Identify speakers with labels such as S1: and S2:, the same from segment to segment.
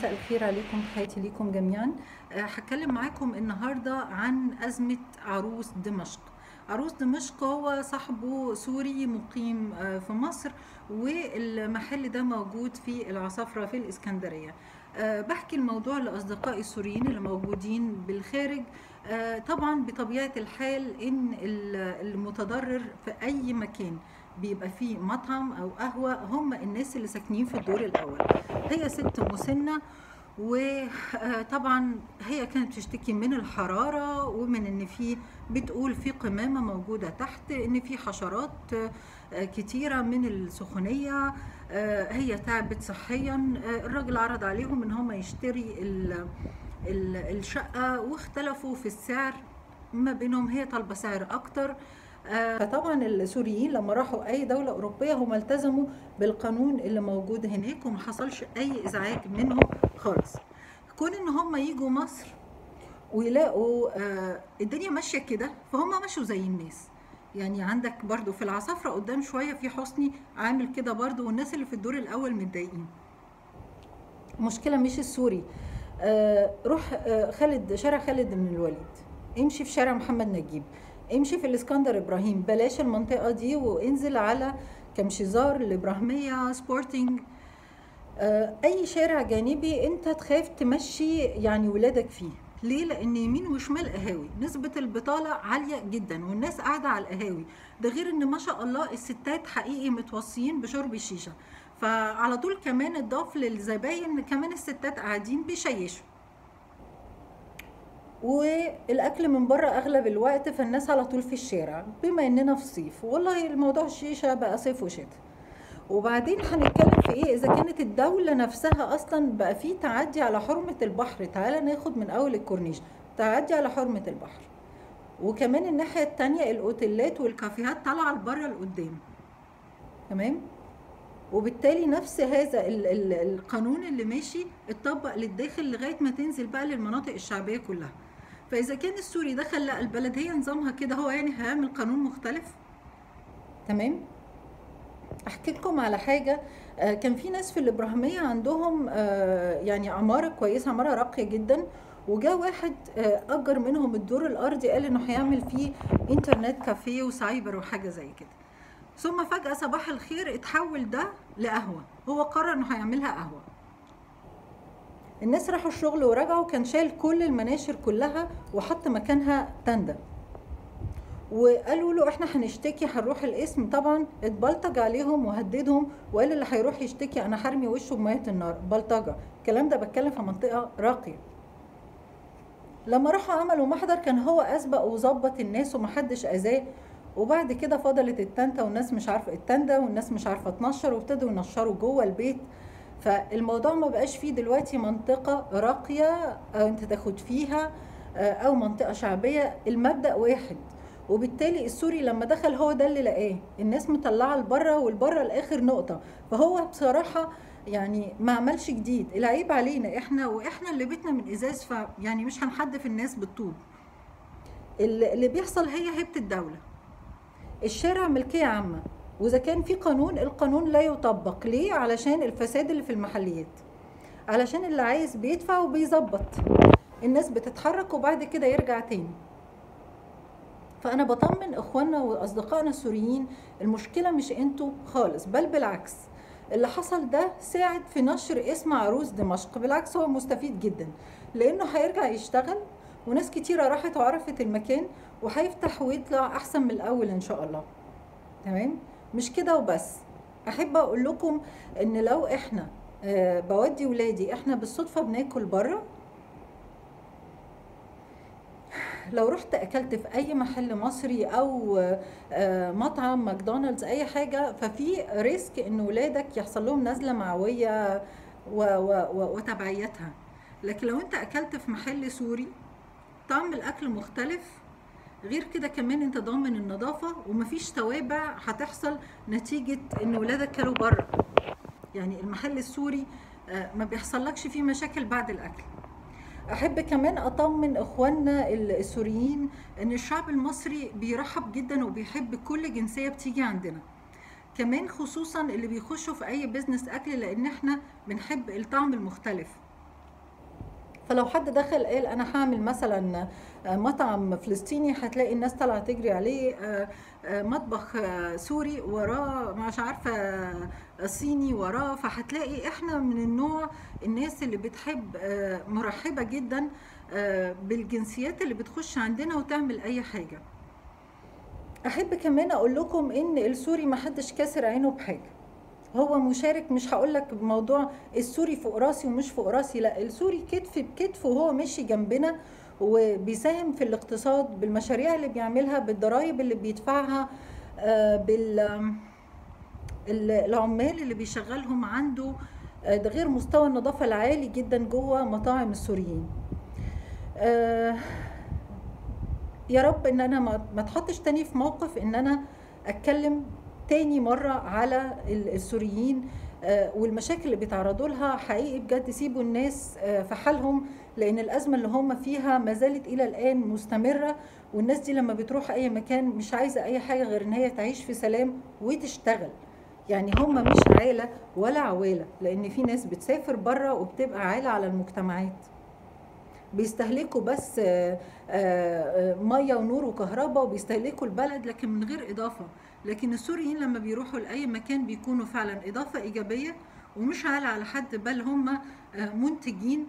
S1: مساء الخير عليكم تحياتي ليكم جميعا آه، هتكلم معاكم النهارده عن أزمة عروس دمشق عروس دمشق هو صاحبه سوري مقيم آه، في مصر والمحل ده موجود في العصافرة في الإسكندرية آه، بحكي الموضوع لأصدقائي السوريين اللي موجودين بالخارج آه، طبعا بطبيعة الحال إن ال- المتضرر في أي مكان بيبقى فيه مطعم أو قهوة هم الناس اللي ساكنين في الدور الأول هي ست مسنة وطبعا هي كانت بتشتكي من الحرارة ومن ان في بتقول في قمامة موجودة تحت ان في حشرات آه، كتيرة من السخونية آه، هي تعبت صحيا آه، الراجل عرض عليهم ان هم يشتري ال- ال- الشقة واختلفوا في السعر ما بينهم هي طالبة سعر اكتر آه، فطبعا السوريين لما راحوا اي دولة اوروبية هم التزموا بالقانون اللي موجود هناك وما حصلش اي ازعاج منهم خالص كون ان هم يجوا مصر ويلاقوا آه، الدنيا ماشيه كده فهم مشوا زي الناس يعني عندك برضو في العصافرة قدام شوية في حسني عامل كده برضو والناس اللي في الدور الأول متضايقين مشكلة مش السوري آه روح آه خالد شارع خالد بن الوليد امشي في شارع محمد نجيب امشي في الاسكندر ابراهيم بلاش المنطقة دي وانزل على كمشيزار الابراهيمية سبورتنج آه، اي شارع جانبي انت تخاف تمشي يعني ولادك فيه ليه لان يمين وشمال قهاوي نسبة البطالة عالية جدا والناس قاعدة على القهاوي ده غير ان ما شاء الله الستات حقيقي متوصيين بشرب الشيشة فعلى طول كمان اضاف للزباين كمان الستات قاعدين بيشيشوا والاكل من بره اغلب الوقت فالناس على طول في الشارع بما اننا في صيف والله الموضوع الشيشه بقى صيف وشتاء وبعدين هنتكلم في ايه اذا كانت الدوله نفسها اصلا بقى في تعدي على حرمه البحر تعالى ناخد من اول الكورنيش تعدي على حرمه البحر وكمان الناحيه التانية الاوتيلات والكافيهات طالعه لبره لقدام تمام وبالتالي نفس هذا ال- ال- القانون اللي ماشي اتطبق للداخل لغايه ما تنزل بقى للمناطق الشعبيه كلها فاذا كان السوري دخل لا البلد هي نظامها كده هو يعني هيعمل قانون مختلف تمام احكي لكم على حاجه آه، كان في ناس في الابراهيميه عندهم آه، يعني عماره كويسه عماره راقيه جدا وجاء واحد آه، اجر منهم الدور الارضي قال انه هيعمل فيه انترنت كافيه وسايبر وحاجه زي كده ثم فجاه صباح الخير اتحول ده لقهوه هو قرر انه هيعملها قهوه الناس راحوا الشغل ورجعوا كان شايل كل المناشر كلها وحط مكانها تندة وقالوا له احنا هنشتكي هنروح القسم طبعا اتبلطج عليهم وهددهم وقال اللي هيروح يشتكي انا هرمي وشه بميه النار بلطجه الكلام ده بتكلم في منطقه راقيه لما راحوا عملوا محضر كان هو اسبق وظبط الناس ومحدش اذاه وبعد كده فضلت التنته والناس مش عارفه التنده والناس مش عارفه تنشر وابتدوا ينشروا جوه البيت فالموضوع ما بقاش فيه دلوقتي منطقه راقيه أو انت تاخد فيها آه، او منطقه شعبيه المبدا واحد وبالتالي السوري لما دخل هو ده اللي لقاه الناس مطلعه لبره والبره لاخر نقطه فهو بصراحه يعني ما عملش جديد العيب علينا احنا واحنا اللي بيتنا من ازاز فيعني مش هنحدف الناس بالطوب اللي اللي بيحصل هي هيبه الدوله الشارع ملكيه عامه واذا كان في قانون القانون لا يطبق ليه علشان الفساد اللي في المحليات علشان اللي عايز بيدفع وبيظبط الناس بتتحرك وبعد كده يرجع تاني فانا بطمن اخواننا واصدقائنا السوريين المشكله مش انتوا خالص بل بالعكس اللي حصل ده ساعد في نشر اسم عروس دمشق بالعكس هو مستفيد جدا لانه هيرجع يشتغل وناس كتيرة راحت وعرفت المكان وهيفتح ويطلع احسن من الاول ان شاء الله تمام مش كده وبس احب اقول لكم ان لو احنا آه، بودي ولادي احنا بالصدفه بناكل بره لو رحت اكلت في اي محل مصري او آه، مطعم ماكدونالدز اي حاجه ففي ريسك ان ولادك يحصل لهم نزله معويه و- و- و- وتبعيتها لكن لو انت اكلت في محل سوري طعم الاكل مختلف غير كده كمان انت ضامن النظافه ومفيش توابع هتحصل نتيجه ان ولادك كلوا بره يعني المحل السوري آه، ما بيحصلكش فيه مشاكل بعد الاكل احب كمان اطمن اخواننا السوريين ان الشعب المصري بيرحب جدا وبيحب كل جنسيه بتيجي عندنا كمان خصوصا اللي بيخشوا في اي بيزنس اكل لان احنا بنحب الطعم المختلف فلو حد دخل قال انا هعمل مثلا آه، مطعم فلسطيني هتلاقي الناس طالعه تجري عليه آه، آه، مطبخ آه، سوري وراه مش عارفه آه، صيني وراه فهتلاقي احنا من النوع الناس اللي بتحب آه، مرحبه جدا آه، بالجنسيات اللي بتخش عندنا وتعمل اي حاجه احب كمان اقول لكم ان السوري ما حدش كاسر عينه بحاجه هو مشارك مش هقول لك بموضوع السوري فوق راسي ومش فوق راسي لا السوري كتف بكتف وهو ماشي جنبنا وبيساهم في الاقتصاد بالمشاريع اللي بيعملها بالضرائب اللي بيدفعها آه، بال ال- العمال اللي بيشغلهم عنده آه، ده غير مستوى النظافة العالي جدا جوه مطاعم السوريين آه، يا رب ان انا ما ما اتحطش تاني في موقف ان انا اتكلم تاني مرة على ال- السوريين آه، والمشاكل اللي بيتعرضوا لها حقيقي بجد سيبوا الناس آه، في حالهم لان الازمة اللي هم فيها ما زالت الى الان مستمرة والناس دي لما بتروح اي مكان مش عايزة اي حاجة غير ان هي تعيش في سلام وتشتغل يعني هم مش عالة ولا عوالة لان في ناس بتسافر بره وبتبقى عالة على المجتمعات بيستهلكوا بس آه، آه، آه، ميه ونور وكهرباء وبيستهلكوا البلد لكن من غير اضافه لكن السوريين لما بيروحوا لاي مكان بيكونوا فعلا اضافه ايجابيه ومش عالة على حد بل هم آه، منتجين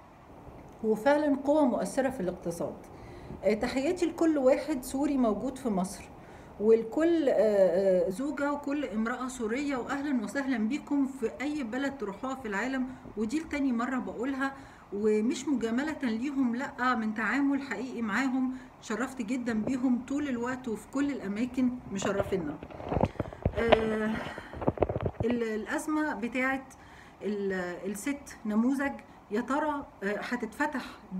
S1: وفعلا قوة مؤثرة في الاقتصاد آه، تحياتي لكل واحد سوري موجود في مصر ولكل آه، آه، زوجة وكل امرأة سورية وأهلا وسهلا بيكم في أي بلد تروحوها في العالم ودي لتاني مرة بقولها ومش مجاملة ليهم لأ من تعامل حقيقي معاهم شرفت جدا بيهم طول الوقت وفي كل الأماكن مشرفينا آه، ال- الأزمة بتاعت ال- الست نموذج يا ترى آه، هتتفتح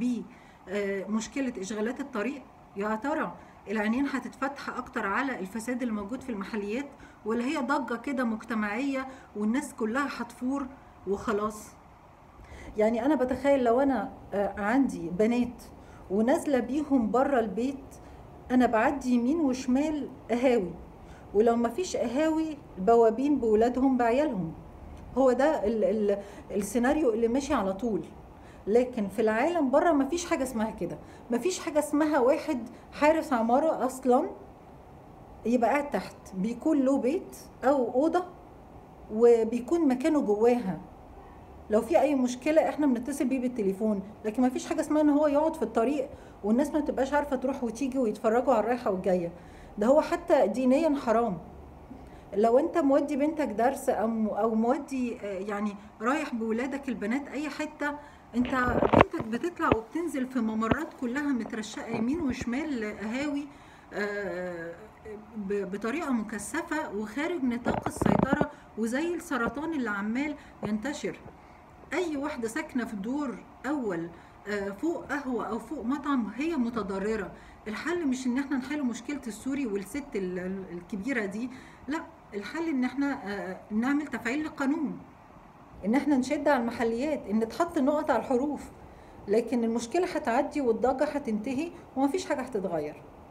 S1: بمشكلة إشغالات الطريق يا ترى العينين هتتفتح أكتر على الفساد اللي موجود في المحليات ولا هي ضجة كده مجتمعية والناس كلها هتفور وخلاص يعني أنا بتخيل لو أنا آه، عندي بنات ونازلة بيهم بره البيت أنا بعدي يمين وشمال قهاوي ولو ما فيش قهاوي بوابين بولادهم بعيالهم هو ده ال ال السيناريو اللي ماشي على طول لكن في العالم بره ما فيش حاجة اسمها كده ما فيش حاجة اسمها واحد حارس عمارة أصلا يبقى قاعد تحت بيكون له بيت أو أوضة وبيكون مكانه جواها لو في اي مشكله احنا بنتصل بيه بالتليفون لكن ما فيش حاجه اسمها ان هو يقعد في الطريق والناس ما تبقاش عارفه تروح وتيجي ويتفرجوا على الرايحه والجايه ده هو حتى دينيا حرام لو انت مودي بنتك درس او او مودي آه، يعني رايح بولادك البنات اي حته انت بنتك بتطلع وبتنزل في ممرات كلها مترشقه يمين وشمال قهاوي آه، ب- بطريقه مكثفه وخارج نطاق السيطره وزي السرطان اللي عمال ينتشر اي واحده ساكنه في دور اول آه، فوق قهوه او فوق مطعم هي متضرره الحل مش ان احنا نحل مشكله السوري والست ال- ال- الكبيره دي لا الحل ان احنا آه، نعمل تفعيل للقانون ان احنا نشد على المحليات ان تحط نقط على الحروف لكن المشكله هتعدي والضجه هتنتهي ومفيش حاجه هتتغير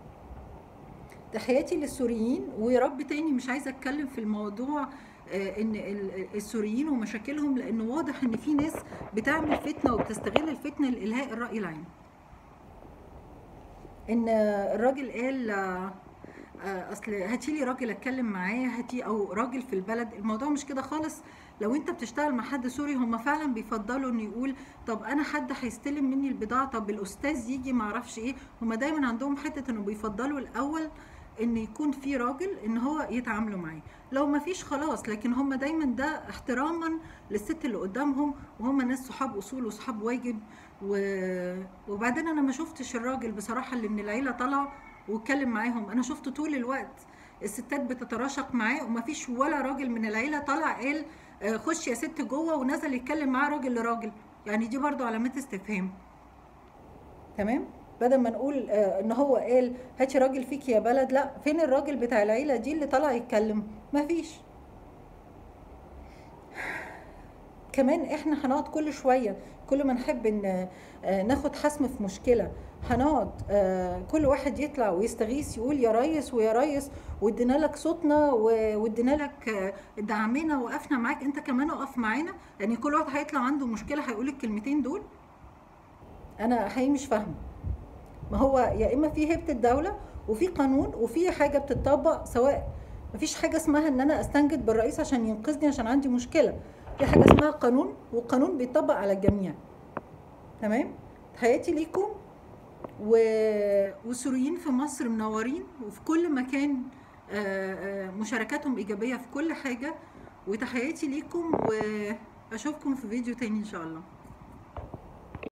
S1: تحياتي للسوريين ويا رب تاني مش عايزه اتكلم في الموضوع آه، ان ال- السوريين ومشاكلهم لانه واضح ان في ناس بتعمل فتنه وبتستغل الفتنه لالهاء الراي العام ان الراجل قال آه، آه، اصل هاتي لي راجل اتكلم معاه هاتي او راجل في البلد الموضوع مش كده خالص لو انت بتشتغل مع حد سوري هم فعلا بيفضلوا انه يقول طب انا حد هيستلم مني البضاعه طب الاستاذ يجي ما اعرفش ايه هم دايما عندهم حته انه بيفضلوا الاول ان يكون في راجل ان هو يتعاملوا معاه لو ما فيش خلاص لكن هم دايما ده احتراما للست اللي قدامهم وهم ناس صحاب اصول وصحاب واجب و... وبعدين انا ما شفتش الراجل بصراحه اللي من العيله طلع واتكلم معاهم انا شفته طول الوقت الستات بتتراشق معاه ومفيش ولا راجل من العيله طلع قال آه، خش يا ست جوه ونزل يتكلم معاه راجل لراجل يعني دي برضو علامات استفهام تمام بدل ما نقول آه، ان هو قال هاتي راجل فيك يا بلد لا فين الراجل بتاع العيله دي اللي طلع يتكلم مفيش كمان احنا هنقعد كل شويه كل ما نحب ان آه، ناخد حسم في مشكله هنقعد آه، كل واحد يطلع ويستغيث يقول يا ريس ويا ريس وادينا لك صوتنا و- وادينا لك آه، دعمنا وقفنا معاك انت كمان اقف معانا يعني كل واحد هيطلع عنده مشكله هيقول الكلمتين دول انا حقيقي مش فاهمه ما هو يا اما في هيبه الدوله وفي قانون وفي حاجه بتطبق سواء مفيش حاجه اسمها ان انا استنجد بالرئيس عشان ينقذني عشان عندي مشكله في حاجه اسمها قانون والقانون بيطبق على الجميع تمام تحياتي ليكم و... والسوريين في مصر منورين وفي كل مكان آه، آه، مشاركاتهم ايجابيه في كل حاجه وتحياتي ليكم واشوفكم في فيديو تاني ان شاء الله